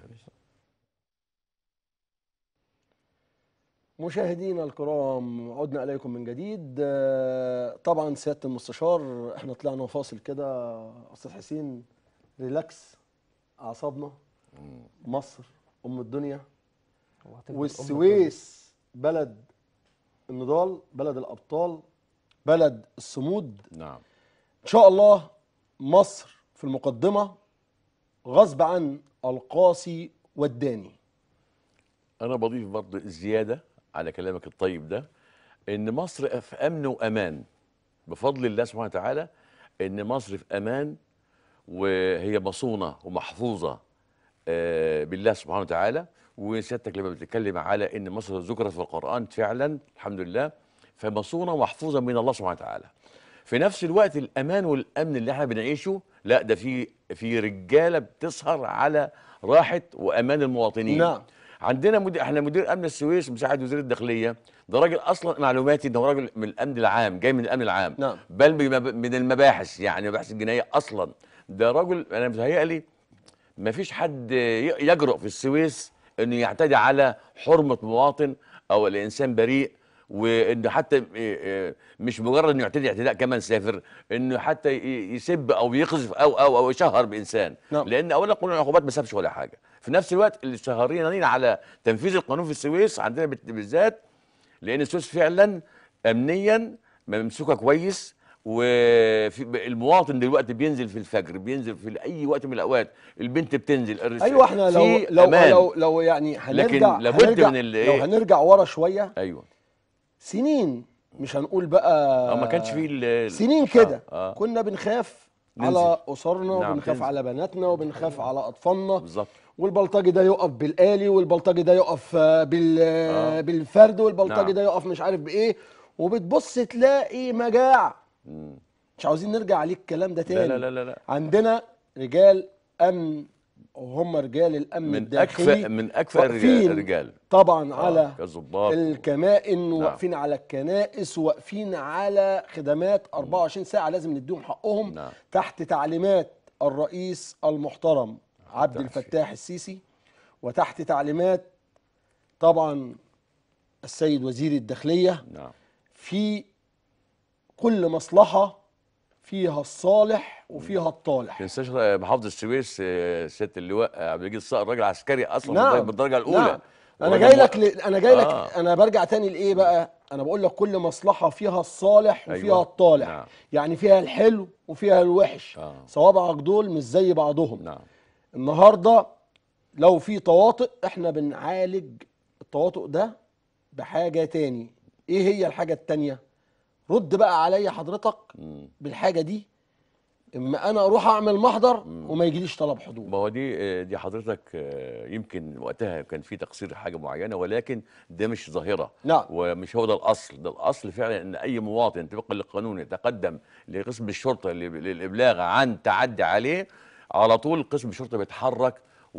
مشاهدينا الكرام عدنا اليكم من جديد آه، طبعا سياده المستشار احنا طلعنا فاصل كده استاذ حسين ريلاكس اعصابنا مصر ام الدنيا وهتفضل أم والسويس بلد النضال بلد الابطال بلد الصمود نعم ان شاء الله مصر في المقدمه غصب عن القاسي والداني انا بضيف برضه زياده على كلامك الطيب ده ان مصر في امن وامان بفضل الله سبحانه وتعالى ان مصر في امان وهي مصونه ومحفوظه آه، بالله سبحانه وتعالى وسيادتك لما بتتكلم على ان مصر ذكرت في القران فعلا الحمد لله فمصونه ومحفوظه من الله سبحانه وتعالى في نفس الوقت الامان والامن اللي احنا بنعيشه لا ده في في رجاله بتسهر على راحه وامان المواطنين نعم. عندنا مدير احنا مدير امن السويس مساعد وزير الداخليه ده راجل اصلا معلوماتي انه راجل من الامن العام جاي من الامن العام نعم. بل بمب- من المباحث يعني المباحث الجنائيه اصلا ده راجل انا متهيألي ما فيش حد ي- يجرؤ في السويس انه يعتدي على حرمه مواطن او الانسان بريء وانه حتى إيه إيه مش مجرد انه يعتدي اعتداء كمان سافر انه حتى ي- يسب او يقذف او او او يشهر بانسان نعم. لان اولا قانون العقوبات ما سابش ولا حاجه في نفس الوقت اللي سهرانين على تنفيذ القانون في السويس عندنا بت- بالذات لان السويس فعلا امنيا ممسوكه كويس والمواطن دلوقتي بينزل في الفجر بينزل في اي وقت من الاوقات البنت بتنزل الرس- ايوه احنا لو في لو أمان. لو لو يعني هنرجع لابد هنرجع من ال- لو إيه؟ هنرجع ورا شويه ايوه سنين مش هنقول بقى اه ما كانش فيه ال- سنين كده آه. آه. كنا بنخاف ننزل. على اسرنا نعم، وبنخاف تنزل. على بناتنا وبنخاف على اطفالنا بالظبط والبلطجي ده يقف بالآلي والبلطجي ده يقف آه، بال آه. بالفرد والبلطجي نعم. ده يقف مش عارف بايه وبتبص تلاقي مجاعة مش عاوزين نرجع عليه الكلام ده تاني لا لا لا لا عندنا رجال امن وهم رجال الامن من الداخلي اكفأ من اكفأ واقفين الرجال الرجال طبعا آه، على كالظباط الكمائن واقفين على الكنائس واقفين على خدمات 24 ساعه لازم نديهم حقهم نعم. تحت تعليمات الرئيس المحترم عبد الفتاح الفتاح السيسي وتحت تعليمات طبعا السيد وزير الداخليه نعم في كل مصلحه فيها الصالح وفيها الطالح تنساش محافظ السويس آه، سياده اللواء عبد المجيد الصقر راجل عسكري اصلا نعم. بالدرجه الاولى نعم. انا وراجل جاي مو- لك ل... انا جاي لك آه. انا برجع تاني لايه بقى انا بقول لك كل مصلحه فيها الصالح وفيها أيوة. الطالح نعم. يعني فيها الحلو وفيها الوحش آه. صوابعك دول مش زي بعضهم نعم النهارده لو في تواطؤ احنا بنعالج التواطؤ ده بحاجه تاني ايه هي الحاجه التانيه رد بقى عليا حضرتك مم. بالحاجه دي اما انا اروح اعمل محضر وما يجيليش طلب حضور ما هو دي آه، دي حضرتك آه، يمكن وقتها كان في تقصير حاجه معينه ولكن ده مش ظاهره نعم. ومش هو ده الاصل ده الاصل فعلا ان اي مواطن طبقا للقانون يتقدم لقسم الشرطه ل- للابلاغ عن تعدي عليه على طول قسم الشرطه بيتحرك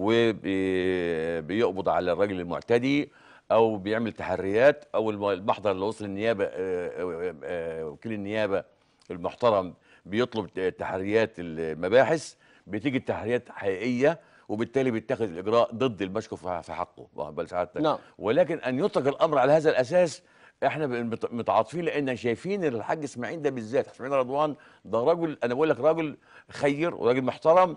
وبيقبض على الراجل المعتدي او بيعمل تحريات او الم- المحضر اللي وصل النيابه آه، آه، آه، وكيل النيابه المحترم بيطلب ت- تحريات المباحث بتيجي التحريات حقيقيه وبالتالي بيتخذ الاجراء ضد المشكو في في حقه واخد بال سعادتك نعم. ولكن ان يترك الامر على هذا الاساس احنا مت- متعاطفين لان شايفين الحاج اسماعيل ده بالذات اسماعيل رضوان ده رجل انا بقول لك راجل خير وراجل محترم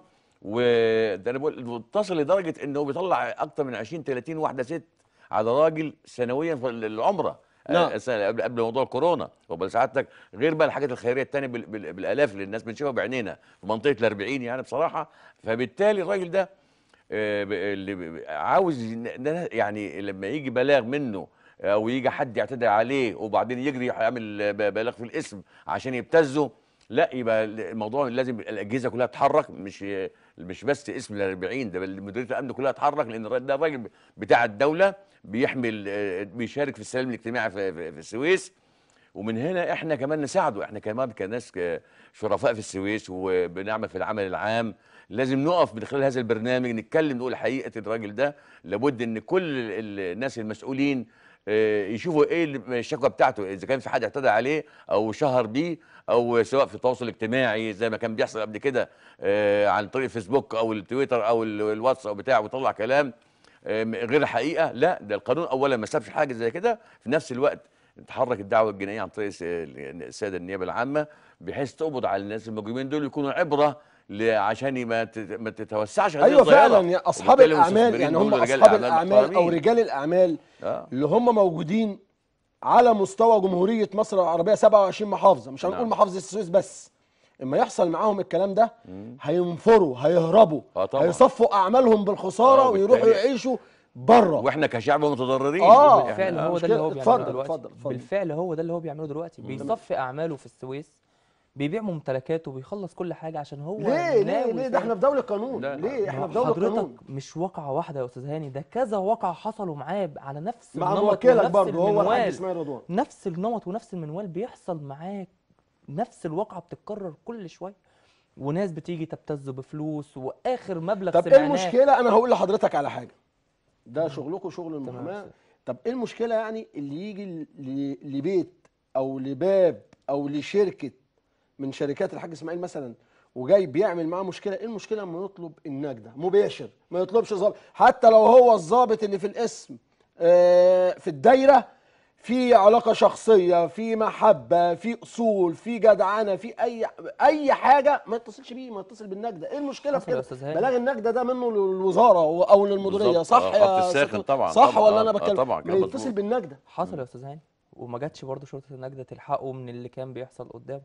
وده انا بقول وتصل لدرجه انه بيطلع اكتر من 20 30 واحده ست على راجل سنويا في العمره نعم. آه، سنة قبل قبل موضوع الكورونا وبل سعادتك غير بقى الحاجات الخيريه الثانيه بال- بال- بالالاف اللي الناس بنشوفها بعينينا في منطقه ال 40 يعني بصراحه فبالتالي الراجل ده آه، ب- اللي ب- عاوز ن- ن- يعني لما يجي بلاغ منه او يجي حد يعتدي عليه وبعدين يجري يعمل ب- بلاغ في الاسم عشان يبتزه لا يبقى الموضوع لازم الاجهزه كلها تتحرك مش مش بس اسم ال 40 ده بل مديريه الامن كلها تتحرك لان الراجل ده الراجل بتاع الدوله بيحمل آه، بيشارك في السلام الاجتماعي في, في, في السويس ومن هنا احنا كمان نساعده احنا كمان كناس ك- شرفاء في السويس وبنعمل في العمل العام لازم نقف من خلال هذا البرنامج نتكلم نقول حقيقه الراجل ده لابد ان كل ال- الناس المسؤولين آه، يشوفوا ايه اللي- الشكوى بتاعته اذا كان في حد اعتدى عليه او شهر بيه او سواء في التواصل الاجتماعي زي ما كان بيحصل قبل كده آه، عن طريق الفيسبوك او التويتر او ال- الواتس او بتاع ويطلع كلام آه، غير حقيقه لا ده القانون اولا ما سابش حاجه زي كده في نفس الوقت تحرك الدعوه الجنائيه عن طريق الس- الساده النيابه العامه بحيث تقبض على الناس المجرمين دول يكونوا عبره ل- عشان ما تت- ما تتوسعش هذه ايوه الظاهرة. فعلا يا اصحاب وبالتالي الاعمال المستثمرين يعني دول هم رجال اصحاب الاعمال او محترمين. رجال الاعمال آه. اللي هم موجودين على مستوى جمهوريه مصر العربيه 27 محافظه مش هنقول نعم. محافظه السويس بس اما يحصل معاهم الكلام ده هينفروا هيهربوا آه طبعا. هيصفوا اعمالهم بالخساره آه، ويروحوا وبالتالي- يعيشوا بره واحنا كشعب متضررين آه. إحنا- بالفعل هو ده مشكلة. اللي هو بيعمله اتفضل، دلوقتي اتفضل، اتفضل. بالفعل هو ده اللي هو بيعمله دلوقتي بيصفي اعماله في السويس بيبيع ممتلكاته وبيخلص كل حاجه عشان هو ليه ليه ناوي ليه ده فعلاً. احنا في دوله قانون لا، ليه احنا ما في دوله حضرتك قانون مش واقعه واحده يا استاذ هاني ده كذا واقعه حصلوا معاه على نفس مع النمط موكلك ونفس برضه هو الحاج المنوال. اسماعيل رضوان نفس النمط ونفس المنوال بيحصل معاه نفس الواقعه بتتكرر كل شويه وناس بتيجي تبتز بفلوس واخر مبلغ طب ايه سمعناه المشكله انا هقول لحضرتك على حاجه ده شغلكم شغل تمام المحاماه أستاذ. طب ايه المشكله يعني اللي يجي ل- لبيت او لباب او لشركه من شركات الحاج اسماعيل مثلا وجاي بيعمل معاه مشكله ايه المشكله اما يطلب النجده مباشر ما يطلبش ظابط حتى لو هو الظابط اللي في الاسم آه، في الدايره في علاقه شخصيه في محبه في اصول في جدعنه في اي اي حاجه ما يتصلش بيه ما يتصل بالنجده ايه المشكله في حصل يا كده أستاذ هاني. بلاغ النجده ده منه للوزاره او للمديريه بالظبط. صح آه، يا خط الساخن سيادة- طبعاً، صح طبعاً. ولا آه، انا آه، بتكلم طبعاً، ما كلام يتصل مظبوط. بالنجده حصل يا استاذ هاني وما جاتش برضه شرطه النجده تلحقه من اللي كان بيحصل قدامه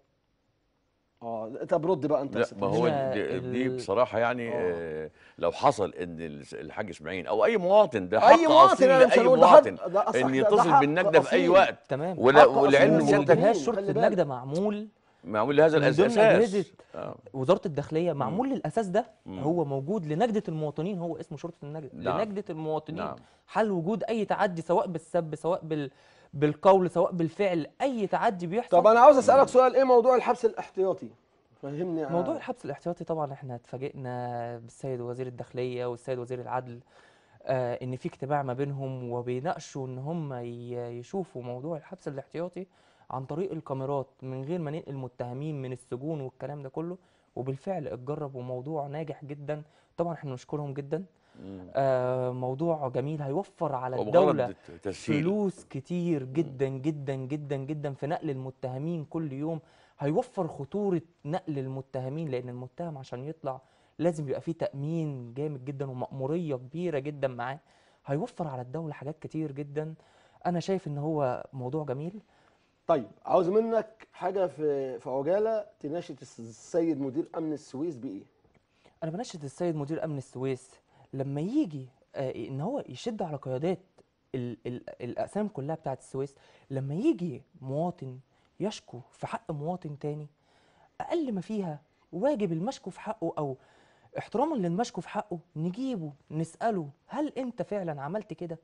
اه طب رد بقى انت يا لا سيادة ما هو هنا دي, دي ال- بصراحه يعني آه. آه لو حصل ان الس- الحاج اسماعيل او اي مواطن ده اي حق مواطن اصيل انا مش لاي هنقول ده حق مواطن ده أصح- ان ده يتصل حق بالنجده في اي أصيل. وقت تمام ولا حق ولعلم أصيل وما سيادتك بيجيبهاش خلي شرطه بالك. النجده معمول معمول لهذا من ضمن الاساس أجهزة آه. وزاره الداخليه معمول للاساس ده مم. هو موجود لنجده المواطنين هو اسمه شرطه النجده نعم. لنجده المواطنين نعم. حل وجود اي تعدي سواء بالسب سواء بال بالقول سواء بالفعل اي تعدي بيحصل طب انا عاوز اسالك سؤال ايه موضوع الحبس الاحتياطي فهمني ع- موضوع الحبس الاحتياطي طبعا احنا اتفاجئنا بالسيد وزير الداخليه والسيد وزير العدل آه ان في اجتماع ما بينهم وبيناقشوا ان هم ي- يشوفوا موضوع الحبس الاحتياطي عن طريق الكاميرات من غير ما ننقل المتهمين من السجون والكلام ده كله وبالفعل اتجرب وموضوع ناجح جدا طبعا احنا نشكرهم جدا مم. آه موضوع جميل هيوفر على وبغرض الدوله الت- تسهيل فلوس كتير جدا جدا جدا جدا في نقل المتهمين كل يوم هيوفر خطورة نقل المتهمين لأن المتهم عشان يطلع لازم يبقى فيه تأمين جامد جدا ومأمورية كبيرة جدا معاه هيوفر على الدولة حاجات كتير جدا أنا شايف إن هو موضوع جميل طيب عاوز منك حاجه في في عجاله تناشد السيد مدير امن السويس بايه أنا بناشد السيد مدير أمن السويس لما يجي آه، إن هو يشد على قيادات ال ال الأقسام كلها بتاعت السويس لما يجي مواطن يشكو في حق مواطن تاني أقل ما فيها واجب المشكو في حقه أو احتراما للمشكو في حقه نجيبه نسأله هل أنت فعلا عملت كده؟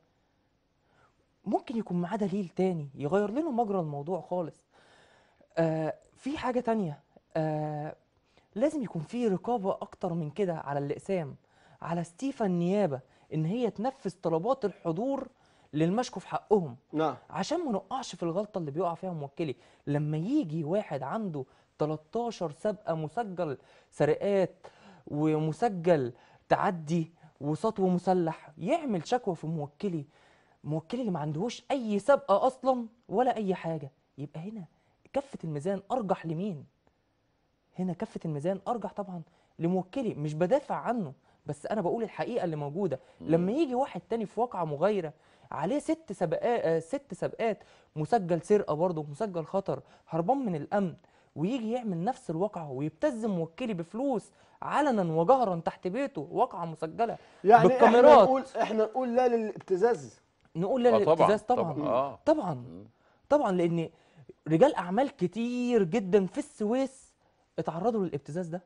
ممكن يكون معاه دليل تاني يغير لنا مجرى الموضوع خالص آه في حاجة تانية آه لازم يكون في رقابة أكتر من كده على الأقسام على ستيفا النيابة إن هي تنفذ طلبات الحضور للمشكو في حقهم نعم عشان ما نقعش في الغلطة اللي بيقع فيها موكلي لما يجي واحد عنده 13 سابقة مسجل سرقات ومسجل تعدي وسطو مسلح يعمل شكوى في موكلي موكلي اللي ما عندهوش أي سابقة أصلا ولا أي حاجة يبقى هنا كفة الميزان أرجح لمين؟ هنا كفة الميزان أرجح طبعا لموكلي مش بدافع عنه بس أنا بقول الحقيقة اللي موجودة لما يجي واحد تاني في واقعة مغايرة عليه ست سبقات آه، ست سبقات مسجل سرقة برضه مسجل خطر هربان من الأمن ويجي يعمل نفس الواقعة ويبتز موكلي بفلوس علنا وجهرا تحت بيته واقعة مسجلة يعني احنا بالكاميرات نقول احنا نقول لا للابتزاز نقول لا آه طبعاً، للابتزاز طبعا طبعاً، آه. طبعا طبعا لان رجال اعمال كتير جدا في السويس اتعرضوا للابتزاز ده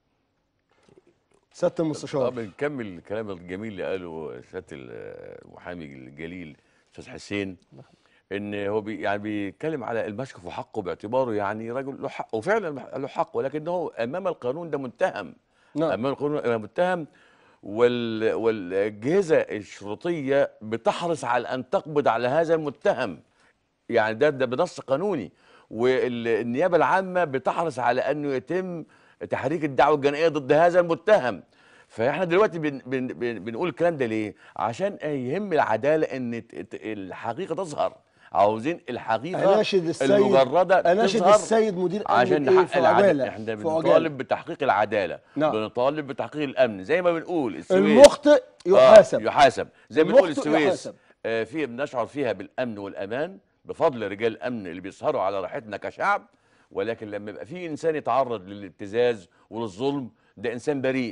سياده اه المستشار بنكمل الكلام الجميل اللي قاله سياده المحامي الجليل استاذ حسين ان هو بي يعني بيتكلم على المشكو في حقه باعتباره يعني رجل له حق وفعلا له حق ولكنه امام القانون ده متهم نعم امام القانون متهم وال والاجهزه الشرطيه بتحرص على ان تقبض على هذا المتهم يعني ده ده بنص قانوني والنيابه العامه بتحرص على انه يتم تحريك الدعوه الجنائيه ضد هذا المتهم فاحنا دلوقتي بن بن بن بنقول الكلام ده ليه؟ عشان يهم العداله ان ت- ت- الحقيقه تظهر عاوزين الحقيقه اناشد السيد المجرده اناشد تظهر السيد مدير امن عشان ايه نحقق في العداله عجاله احنا في عجالة. بنطالب بتحقيق العداله نعم. بنطالب بتحقيق الامن زي ما بنقول السويس المخطئ يحاسب آه يحاسب زي ما بنقول المخطئ السويس يحاسب. آه في بنشعر فيها بالامن والامان بفضل رجال الامن اللي بيسهروا على راحتنا كشعب ولكن لما يبقى في انسان يتعرض للابتزاز وللظلم ده انسان بريء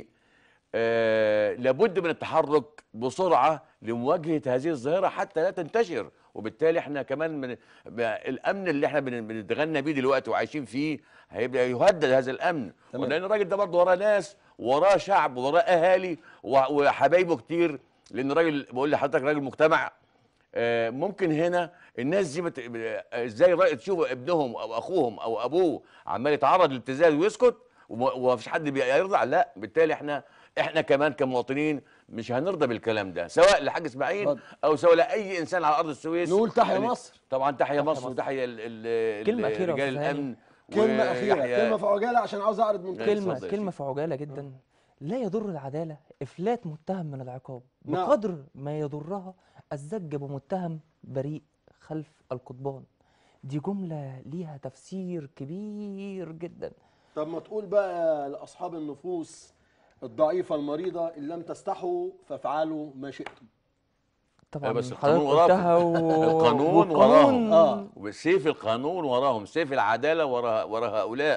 آه لابد من التحرك بسرعه لمواجهه هذه الظاهره حتى لا تنتشر وبالتالي احنا كمان من الامن اللي احنا بن- بنتغنى بيه دلوقتي وعايشين فيه هيبقى يهدد هذا الامن تمام. لان الراجل ده برضه وراه ناس وراه شعب وراه اهالي و- وحبايبه كتير لان راجل بقول لحضرتك راجل مجتمع آه، ممكن هنا الناس دي بت... ب- ازاي رأي تشوف ابنهم او اخوهم او ابوه عمال يتعرض للابتزاز ويسكت وما- ومفيش حد بيرضع لا بالتالي احنا احنا كمان كمواطنين مش هنرضى بالكلام ده سواء لحاج اسماعيل اتفضل. او سواء لاي انسان على ارض السويس نقول تحيا يعني مصر. طبعا تحيا مصر مصر. وتحيا ال- ال- كلمة ال- أخيرة يا رجال أستاذ هاني. الامن كلمه اخيره ويحيى- كلمه في عجاله عشان عاوز اعرض منتج اتفضل كلمة يا كلمة سيدي. في عجالة جدا لا يضر العدالة إفلات متهم من العقاب نعم. بقدر ما يضرها الزج بمتهم بريء خلف القضبان دي جملة ليها تفسير كبير جدا طب ما تقول بقى لاصحاب النفوس الضعيفه المريضه ان لم تستحوا فافعلوا ما شئتم طبعا بس حضرتك القانون وراكم. قلتها و... القانون والقانون وراهم آه. وسيف القانون وراهم سيف العداله ورا ورا هؤلاء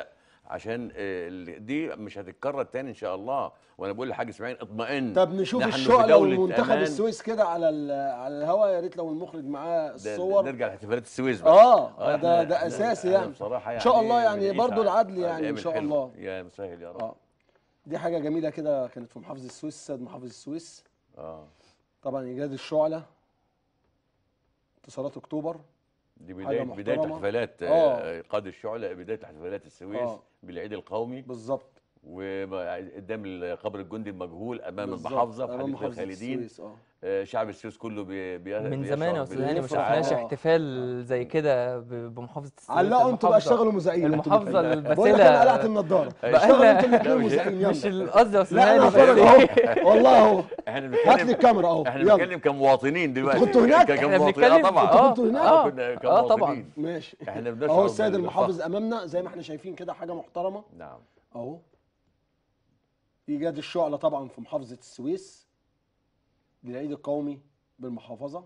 عشان آه، ال- دي مش هتتكرر تاني ان شاء الله وانا بقول لحاج اسماعيل اطمئن طب نشوف نحن في الشعلة دولة ومنتخب أمان. السويس كده على ال- على الهوا يا ريت لو المخرج معاه ده الصور نرجع لاحتفالات السويس بقى اه إحنا- ده ده إحنا- اساسي إحنا يعني بصراحه ان شاء الله بنعيش يعني برضو على- العدل على يعني ان الأيام شاء الحلوة. الله يا مسهل يا رب اه دي حاجه جميله كده كانت في محافظه السويس السيد محافظ السويس اه طبعا ايجاد الشعله انتصارات اكتوبر دي حاجة بدايه بدايه محترمة. احتفالات آه. آه، قاد الشعلة بدايه احتفالات السويس آه. بالعيد القومي بالظبط وقدام قبر الجندي المجهول امام بالظبط. المحافظه في امام حديقه محافظه الخالدين السويس اه آه، شعب السويس كله بي بي من بيشعر زمان يا استاذ هاني ما بالفرحة. شفناش آه. احتفال زي كده ب- بمحافظه السويس علقوا انتوا بقى المحافظة- اشتغلوا مذيعين انتوا المحافظه الاتنين. بقول لك انا قلعت الباسله النضاره بقى اشتغلوا انتوا لا، الاثنين مش- مذيعين مش يلا القصد يا استاذ لا انا هاني هتفرج بس اهو والله اهو احنا هات لي بنتكلم الكاميرا اهو احنا يلا بنتكلم كمواطنين دلوقتي كنتوا هناك؟ ك- احنا كمواطنين. بنتكلم آه طبعا انتوا اه كنتوا هناك؟ اه كنا اه كمواطنين. طبعا ماشي احنا بنشعر اهو السيد بال- المحافظ بالفخر. امامنا زي ما احنا شايفين كده حاجه محترمه نعم اهو ايجاد الشعله طبعا في محافظه السويس للعيد القومي بالمحافظه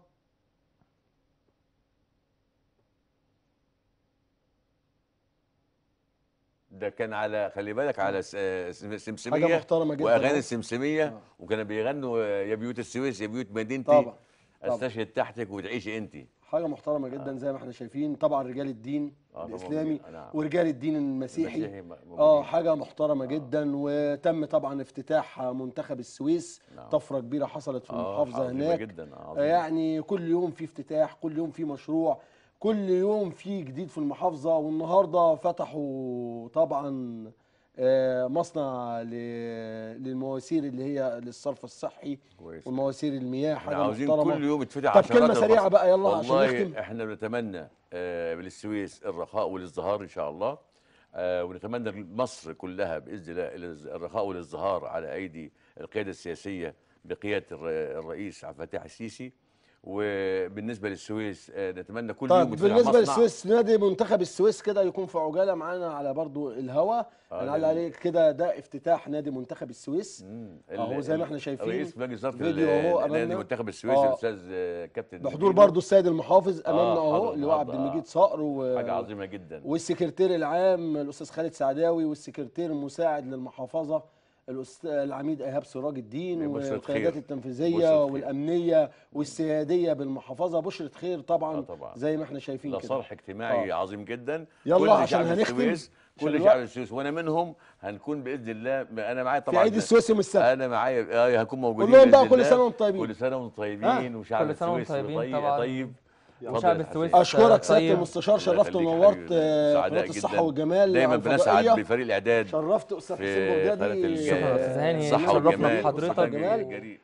ده كان على خلي بالك على س- آه، سم- حاجه سمسميه محترمه جدا واغاني أهو. السمسميه آه. وكانوا بيغنوا آه، يا بيوت السويس يا بيوت مدينتي طبعا طبعا. استشهد تحتك وتعيشي انت حاجه محترمه جدا زي ما احنا شايفين طبعا رجال الدين آه، طبعاً. الاسلامي نعم. ورجال الدين المسيحي المسيحي م- اه موجودين. حاجه محترمه جدا وتم طبعا افتتاح منتخب السويس نعم. طفره كبيره حصلت في آه، المحافظه عظيمة هناك جدا آه، آه، عظيمة. يعني كل يوم في افتتاح كل يوم في مشروع كل يوم في جديد في المحافظه والنهارده فتحوا طبعا آه، مصنع ل- للمواسير اللي هي للصرف الصحي كويس والمواسير المياه احنا حاجه عاوزين محترمه كل يوم يتفتح طب عشرات كلمة سريعة المص- بقى يلا عشان والله نختم. احنا بنتمنى آه، للسويس الرخاء والازدهار ان شاء الله آه، ونتمنى لمصر كلها باذن الله الز- الرخاء والازدهار على ايدي القياده السياسيه بقياده الر- الرئيس عبد الفتاح السيسي وبالنسبه للسويس آه، نتمنى كل يوم طيب يتفتح بالنسبه مصنع. للسويس نادي منتخب السويس كده يكون في عجاله معانا على برضو الهوا آه، هنعلق ده- عليه كده ده افتتاح نادي منتخب السويس مم. أهو ال- زي ما ال- احنا شايفين. رئيس مجلس اداره فيديو أهو ال- نادي أمامنا. منتخب السويس آه. الاستاذ آه، كابتن بحضور ميدو. برضو السيد المحافظ امامنا آه، اهو حاضر، اللي هو حاضر، عبد آه. المجيد صقر و... حاجه عظيمه جدا والسكرتير العام الاستاذ خالد سعداوي والسكرتير المساعد للمحافظه الأستاذ العميد ايهاب سراج الدين بشرة والقيادات خير. التنفيذيه بشرة خير. والامنيه والسياديه بالمحافظه بشره خير طبعا, آه طبعا. زي ما احنا شايفين كده لصالح اجتماعي آه. عظيم جدا يلا كل عشان شعب هنختم، السويس عشان كل الوقت. شعب السويس وانا منهم هنكون باذن الله انا معايا في طبعا عيد السويس يوم السبت انا معايا آه هكون موجودين قول لهم بقى بإذن كل الله. سنة وانتم طيبين. كل سنه وانتم طيبين وشعب كل سنة وانتم السويس طيبين طيب طبعاً. طيب اتفضل وشعب يا السويس حسين. اشكرك سياده طيب. المستشار الله شرفت يخليك ونورت حبيبي. آه، سعداء قناه الصحه جداً. والجمال دايما الفضائية. بنسعد بفريق الاعداد شرفت استاذ في حسين قناة بغدادي الج- شكراً يا أستاذ هاني. صحة شرفنا والجمال. بحضرتك. صحة جمال. جريء.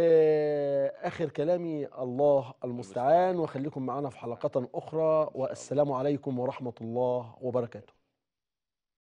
واخر كلامي الله المستعان وخليكم معنا في حلقات اخرى والسلام عليكم ورحمه الله وبركاته